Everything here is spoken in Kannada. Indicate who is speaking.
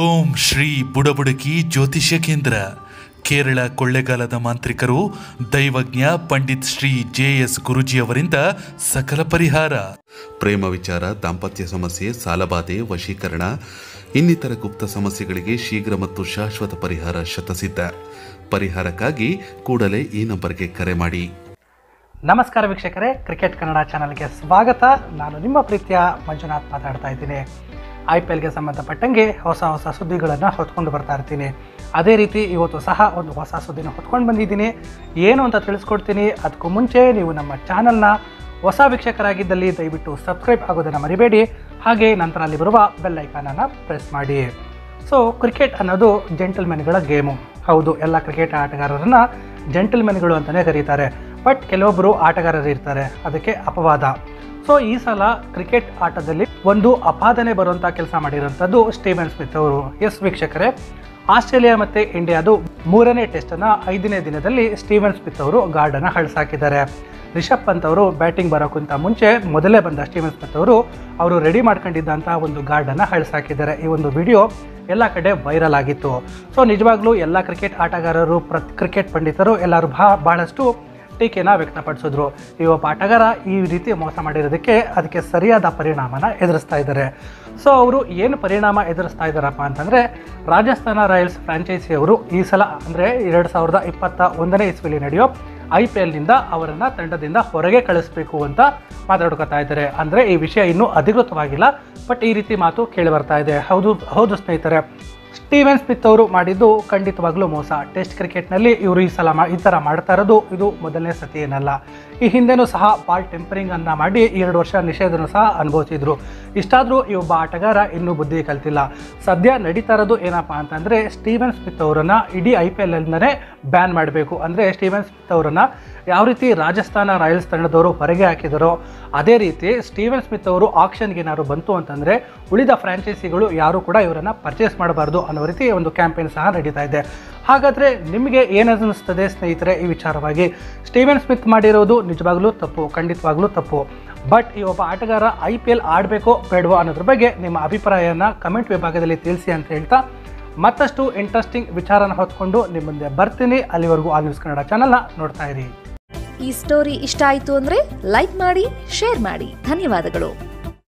Speaker 1: ಓಂ ಶ್ರೀ ಬುಡಬುಡಕಿ ಜ್ಯೋತಿಷ್ಯ ಕೇಂದ್ರ ಕೇರಳ ಕೊಳ್ಳೆಗಾಲದ ಮಾಂತ್ರಿಕರು ದೈವಜ್ಞ ಪಂಡಿತ್ ಶ್ರೀ ಜೆ ಎಸ್ ಗುರುಜಿಯವರಿಂದ ಸಕಲ ಪರಿಹಾರ
Speaker 2: ಪ್ರೇಮ ವಿಚಾರ ದಾಂಪತ್ಯ ಸಮಸ್ಯೆ ಸಾಲಬಾಧೆ ವಶೀಕರಣ ಇನ್ನಿತರ ಗುಪ್ತ ಸಮಸ್ಯೆಗಳಿಗೆ ಶೀಘ್ರ ಮತ್ತು ಶಾಶ್ವತ ಪರಿಹಾರ ಶತಸಿದ್ಧ ಪರಿಹಾರಕ್ಕಾಗಿ ಕೂಡಲೇ ಈ ನಂಬರ್ಗೆ ಕರೆ ಮಾಡಿ
Speaker 3: ನಮಸ್ಕಾರ ವೀಕ್ಷಕರೇ ಕ್ರಿಕೆಟ್ ಕನ್ನಡ ಚಾನಲ್ಗೆ ಸ್ವಾಗತ ನಾನು ನಿಮ್ಮ ಪ್ರೀತಿಯ ಮಂಜುನಾಥ್ ಮಾತಾಡ್ತಾ ಇದ್ದೀನಿ ಐ ಪಿ ಎಲ್ಗೆ ಸಂಬಂಧಪಟ್ಟಂಗೆ ಹೊಸ ಹೊಸ ಸುದ್ದಿಗಳನ್ನು ಹೊತ್ಕೊಂಡು ಬರ್ತಾ ಇರ್ತೀನಿ ಅದೇ ರೀತಿ ಇವತ್ತು ಸಹ ಒಂದು ಹೊಸ ಸುದ್ದಿನ ಹೊತ್ಕೊಂಡು ಬಂದಿದ್ದೀನಿ ಏನು ಅಂತ ತಿಳಿಸ್ಕೊಡ್ತೀನಿ ಅದಕ್ಕೂ ಮುಂಚೆ ನೀವು ನಮ್ಮ ಚಾನಲ್ನ ಹೊಸ ವೀಕ್ಷಕರಾಗಿದ್ದಲ್ಲಿ ದಯವಿಟ್ಟು ಸಬ್ಸ್ಕ್ರೈಬ್ ಆಗೋದನ್ನು ಮರಿಬೇಡಿ ಹಾಗೆ ನಂತರ ಅಲ್ಲಿ ಬರುವ ಬೆಲ್ ಐಕಾನನ್ನು ಪ್ರೆಸ್ ಮಾಡಿ ಸೊ ಕ್ರಿಕೆಟ್ ಅನ್ನೋದು ಜೆಂಟಲ್ಮೆನ್ಗಳ ಗೇಮು ಹೌದು ಎಲ್ಲ ಕ್ರಿಕೆಟ್ ಆಟಗಾರರನ್ನ ಜೆಂಟಲ್ಮೆನ್ಗಳು ಅಂತಲೇ ಕರೀತಾರೆ ಬಟ್ ಕೆಲವೊಬ್ಬರು ಆಟಗಾರರು ಇರ್ತಾರೆ ಅದಕ್ಕೆ ಅಪವಾದ ಸೊ ಈ ಸಲ ಕ್ರಿಕೆಟ್ ಆಟದಲ್ಲಿ ಒಂದು ಅಪಾದನೆ ಬರುವಂಥ ಕೆಲಸ ಮಾಡಿರೋಂಥದ್ದು ಸ್ಟೀವನ್ ಸ್ಮಿತ್ ಅವರು ಎಸ್ ವೀಕ್ಷಕರೇ ಆಸ್ಟ್ರೇಲಿಯಾ ಮತ್ತು ಇಂಡಿಯಾದು ಮೂರನೇ ಟೆಸ್ಟನ್ನು ಐದನೇ ದಿನದಲ್ಲಿ ಸ್ಟೀವನ್ ಸ್ಮಿತ್ ಅವರು ಗಾರ್ಡನ್ನು ಹಳಸಾಕಿದ್ದಾರೆ ರಿಷಬ್ ಪಂತ್ ಅವರು ಬ್ಯಾಟಿಂಗ್ ಬರೋಕ್ಕಿಂತ ಮುಂಚೆ ಮೊದಲೇ ಬಂದ ಸ್ಟೀವನ್ ಸ್ಮಿತ್ ಅವರು ಅವರು ರೆಡಿ ಮಾಡ್ಕೊಂಡಿದ್ದಂಥ ಒಂದು ಗಾರ್ಡನ್ನು ಹಳಸಾಕಿದ್ದಾರೆ ಈ ಒಂದು ವಿಡಿಯೋ ಎಲ್ಲ ಕಡೆ ವೈರಲ್ ಆಗಿತ್ತು ಸೊ ನಿಜವಾಗ್ಲೂ ಎಲ್ಲ ಕ್ರಿಕೆಟ್ ಆಟಗಾರರು ಪ್ರ ಕ್ರಿಕೆಟ್ ಪಂಡಿತರು ಎಲ್ಲರೂ ಬಹಳ ಭಾಳಷ್ಟು ಟೀಕೆನ ವ್ಯಕ್ತಪಡಿಸಿದ್ರು ಈ ಒಬ್ಬ ಆಟಗಾರ ಈ ರೀತಿ ಮೋಸ ಮಾಡಿರೋದಕ್ಕೆ ಅದಕ್ಕೆ ಸರಿಯಾದ ಪರಿಣಾಮನ ಎದುರಿಸ್ತಾ ಇದ್ದಾರೆ ಸೊ ಅವರು ಏನು ಪರಿಣಾಮ ಎದುರಿಸ್ತಾ ಇದ್ದಾರಪ್ಪ ಅಂತಂದರೆ ರಾಜಸ್ಥಾನ ರಾಯಲ್ಸ್ ಫ್ರಾಂಚೈಸಿಯವರು ಈ ಸಲ ಅಂದರೆ ಎರಡು ಸಾವಿರದ ಇಪ್ಪತ್ತ ಒಂದನೇ ಇಸ್ವಿಲಿ ನಡೆಯೋ ಐ ಪಿ ಎಲ್ನಿಂದ ಅವರನ್ನು ತಂಡದಿಂದ ಹೊರಗೆ ಕಳಿಸ್ಬೇಕು ಅಂತ ಮಾತಾಡ್ಕೊತಾ ಇದ್ದಾರೆ ಅಂದರೆ ಈ ವಿಷಯ ಇನ್ನೂ ಅಧಿಕೃತವಾಗಿಲ್ಲ ಬಟ್ ಈ ರೀತಿ ಮಾತು ಕೇಳಿ ಬರ್ತಾ ಇದೆ ಹೌದು ಹೌದು ಸ್ನೇಹಿತರೆ ಸ್ಟೀವೆನ್ ಸ್ಮಿತ್ ಅವರು ಮಾಡಿದ್ದು ಖಂಡಿತವಾಗ್ಲೂ ಮೋಸ ಟೆಸ್ಟ್ ಕ್ರಿಕೆಟ್ನಲ್ಲಿ ಇವರು ಈ ಸಲ ಮಾ ಈ ಥರ ಮಾಡ್ತಾ ಇರೋದು ಇದು ಮೊದಲನೇ ಸತಿ ಏನಲ್ಲ ಈ ಹಿಂದೆನೂ ಸಹ ಬಾಲ್ ಟೆಂಪರಿಂಗ್ ಅನ್ನ ಮಾಡಿ ಎರಡು ವರ್ಷ ನಿಷೇಧನೂ ಸಹ ಅನುಭವಿಸಿದ್ರು ಇಷ್ಟಾದರೂ ಈ ಒಬ್ಬ ಆಟಗಾರ ಇನ್ನೂ ಬುದ್ಧಿ ಕಲ್ತಿಲ್ಲ ಸದ್ಯ ನಡೀತಾ ಇರೋದು ಏನಪ್ಪ ಅಂತಂದರೆ ಸ್ಟೀವೆನ್ ಸ್ಮಿತ್ ಅವರನ್ನು ಇಡೀ ಐ ಪಿ ಎಲ್ನಿಂದನೇ ಬ್ಯಾನ್ ಮಾಡಬೇಕು ಅಂದರೆ ಸ್ಟೀವೆನ್ ಸ್ಮಿತ್ ಅವರನ್ನು ಯಾವ ರೀತಿ ರಾಜಸ್ಥಾನ ರಾಯಲ್ಸ್ ತಂಡದವರು ಹೊರಗೆ ಹಾಕಿದರೋ ಅದೇ ರೀತಿ ಸ್ಟೀವೆನ್ ಸ್ಮಿತ್ ಅವರು ಆಕ್ಷನ್ಗೆ ಏನಾದ್ರು ಬಂತು ಅಂತಂದರೆ ಉಳಿದ ಫ್ರಾಂಚೈಸಿಗಳು ಯಾರು ಕೂಡ ಇವರನ್ನು ಪರ್ಚೇಸ್ ಮಾಡಬಾರ್ದು ಅನ್ನೋ ರೀತಿ ಒಂದು ಕ್ಯಾಂಪೇನ್ ಸಹ ನಡೀತಾ ಇದೆ ಹಾಗಾದರೆ ನಿಮಗೆ ಏನನ್ನಿಸ್ತದೆ ಸ್ನೇಹಿತರೆ ಈ ವಿಚಾರವಾಗಿ ಸ್ಟೀವೆನ್ ಸ್ಮಿತ್ ಮಾಡಿರೋದು ನಿಜವಾಗ್ಲೂ ತಪ್ಪು ಖಂಡಿತವಾಗ್ಲೂ ತಪ್ಪು ಬಟ್ ಈ ಒಬ್ಬ ಆಟಗಾರ ಐ ಪಿ ಎಲ್ ಆಡಬೇಕೋ ಬೇಡವೋ ಅನ್ನೋದ್ರ ಬಗ್ಗೆ ನಿಮ್ಮ ಅಭಿಪ್ರಾಯನ ಕಮೆಂಟ್ ವಿಭಾಗದಲ್ಲಿ ತಿಳಿಸಿ ಅಂತ ಹೇಳ್ತಾ ಮತ್ತಷ್ಟು ಇಂಟ್ರೆಸ್ಟಿಂಗ್ ವಿಚಾರನ ಹೊತ್ಕೊಂಡು ನಿಮ್ಮ ಮುಂದೆ ಬರ್ತೀನಿ ಅಲ್ಲಿವರೆಗೂ ಆ ನ್ಯೂಸ್ ಕನ್ನಡ ಚಾನಲ್ನ ನೋಡ್ತಾ ಇರಿ
Speaker 4: ಈ ಸ್ಟೋರಿ ಇಷ್ಟ ಆಯ್ತು ಅಂದ್ರೆ ಲೈಕ್ ಮಾಡಿ ಶೇರ್ ಮಾಡಿ ಧನ್ಯವಾದಗಳು